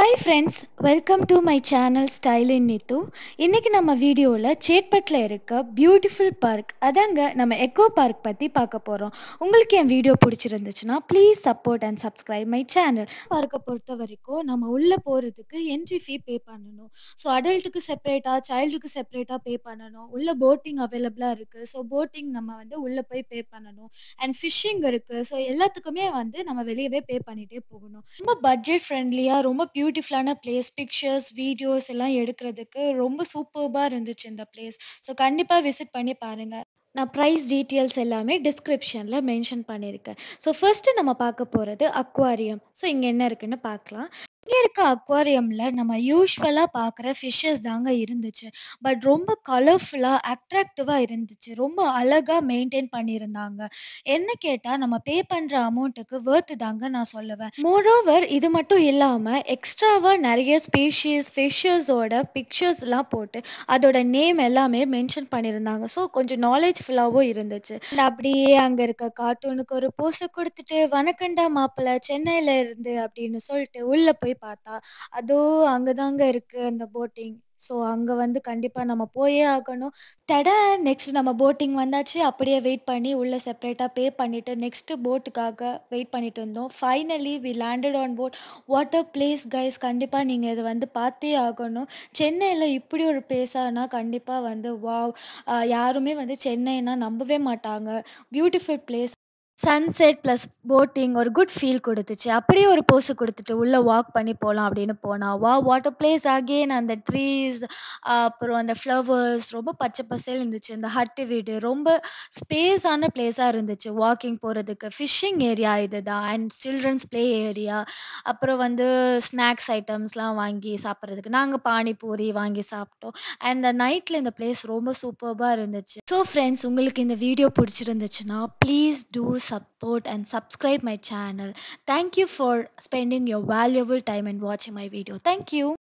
Hi friends welcome to my channel style in Nithu இன்னைக்கு நம்ம வீடியோவில் சேட்பட்டில் இருக்க பியூட்டிஃபுல் பார்க் அதாங்க நம்ம எக்கோ பார்க் பற்றி பார்க்க போகிறோம் உங்களுக்கு என் வீடியோ பிடிச்சிருந்துச்சுன்னா please support and subscribe my channel பார்க்கை பொறுத்த வரைக்கும் நம்ம உள்ளே போகிறதுக்கு என்ட்ரி ஃபீ பே பண்ணணும் ஸோ அடல்ட்டுக்கு செப்பரேட்டாக சைல்டுக்கு செப்பரேட்டாக பே பண்ணணும் உள்ள போட்டிங் அவைலபிளாக இருக்குது ஸோ போட்டிங் நம்ம வந்து உள்ளே போய் பே பண்ணணும் அண்ட் ஃபிஷ்ஷிங் இருக்குது ஸோ எல்லாத்துக்குமே வந்து நம்ம வெளியவே பே பண்ணிகிட்டே போகணும் ரொம்ப பட்ஜெட் ஃப்ரெண்ட்லியாக ரொம்ப பியூட்டிஃபுல்லான பிளேஸ் பிக்சர்ஸ் வீடியோஸ் எல்லாம் எடுக்கிறதுக்கு ரொம்ப சூப்பர்பாக இருந்துச்சு இந்த பிளேஸ் ஸோ கண்டிப்பாக விசிட் பண்ணி பாருங்கள் நான் ப்ரைஸ் டீட்டெயில்ஸ் எல்லாமே டிஸ்கிரிப்ஷனில் மென்ஷன் பண்ணியிருக்கேன் ஸோ ஃபர்ஸ்ட்டு நம்ம பார்க்க போகிறது அக்வாரியம் ஸோ இங்கே என்ன இருக்குன்னு பார்க்கலாம் இங்கே இருக்க அக்வாரியமில் நம்ம யூஸ்வலாக பார்க்குற ஃபிஷ்ஷஸ் தாங்க இருந்துச்சு பட் ரொம்ப கலர்ஃபுல்லாக அட்ராக்டிவாக இருந்துச்சு ரொம்ப அழகாக மெயின்டைன் பண்ணியிருந்தாங்க என்ன கேட்டால் நம்ம பே பண்ணுற அமௌண்ட்டுக்கு வேர்த்து தாங்க நான் சொல்லுவேன் மோரோவர் இது மட்டும் இல்லாமல் எக்ஸ்ட்ராவாக நிறைய ஸ்பீஷீஸ் ஃபிஷ்ஷஸோட பிக்சர்ஸ்லாம் போட்டு அதோட நேம் எல்லாமே மென்ஷன் பண்ணியிருந்தாங்க ஸோ கொஞ்சம் நாலேஜ்ஃபுல்லாகவும் இருந்துச்சு And அப்படியே அங்கே இருக்க கார்ட்டூனுக்கு ஒரு போஸை கொடுத்துட்டு வணக்கண்டா மாப்பிள்ளை சென்னையில இருந்து அப்படின்னு சொல்லிட்டு உள்ளே போய் பார்த்தா அதோ அங்கே தாங்க இருக்கு அந்த போட்டிங் ஸோ அங்கே வந்து கண்டிப்பாக நம்ம போயே ஆகணும் தட நெக்ஸ்ட் நம்ம போட்டிங் வந்தாச்சு அப்படியே வெயிட் பண்ணி உள்ளே செப்பரேட்டாக பே பண்ணிவிட்டு நெக்ஸ்ட்டு போட்டுக்காக வெயிட் பண்ணிட்டு இருந்தோம் finally we landed on boat water place guys கண்டிப்பாக நீங்கள் இதை வந்து பார்த்தே ஆகணும் சென்னையில் இப்படி ஒரு பிளேஸானா கண்டிப்பாக வந்து வாவ் யாருமே வந்து சென்னைனா நம்பவே மாட்டாங்க beautiful place sunset plus boating ஒரு குட் ஃபீல் கொடுத்துச்சு அப்படியே ஒரு போஸு கொடுத்துட்டு உள்ளே வாக் பண்ணி போகலாம் அப்படின்னு போனால் வா வாட்டர் பிளேஸ் அகெயின் அந்த ட்ரீஸ் அப்புறம் அந்த ஃப்ளவர்ஸ் ரொம்ப பச்சை பசேல் இருந்துச்சு இந்த ஹட்டு வீடு ரொம்ப ஸ்பேஸான பிளேஸாக இருந்துச்சு வாக்கிங் போகிறதுக்கு ஃபிஷ்ஷிங் ஏரியா இது தான் அண்ட் சில்ட்ரன்ஸ் ப்ளே ஏரியா அப்புறம் வந்து ஸ்நாக்ஸ் ஐட்டம்ஸ்லாம் வாங்கி சாப்பிட்றதுக்கு நாங்கள் பானிபூரி வாங்கி சாப்பிட்டோம் அண்ட் இந்த நைட்டில் இந்த பிளேஸ் ரொம்ப சூப்பர்பாக இருந்துச்சு ஸோ ஃப்ரெண்ட்ஸ் உங்களுக்கு இந்த வீடியோ பிடிச்சிருந்துச்சுன்னா please do support and subscribe my channel. Thank you for spending your valuable time and watching my video. Thank you.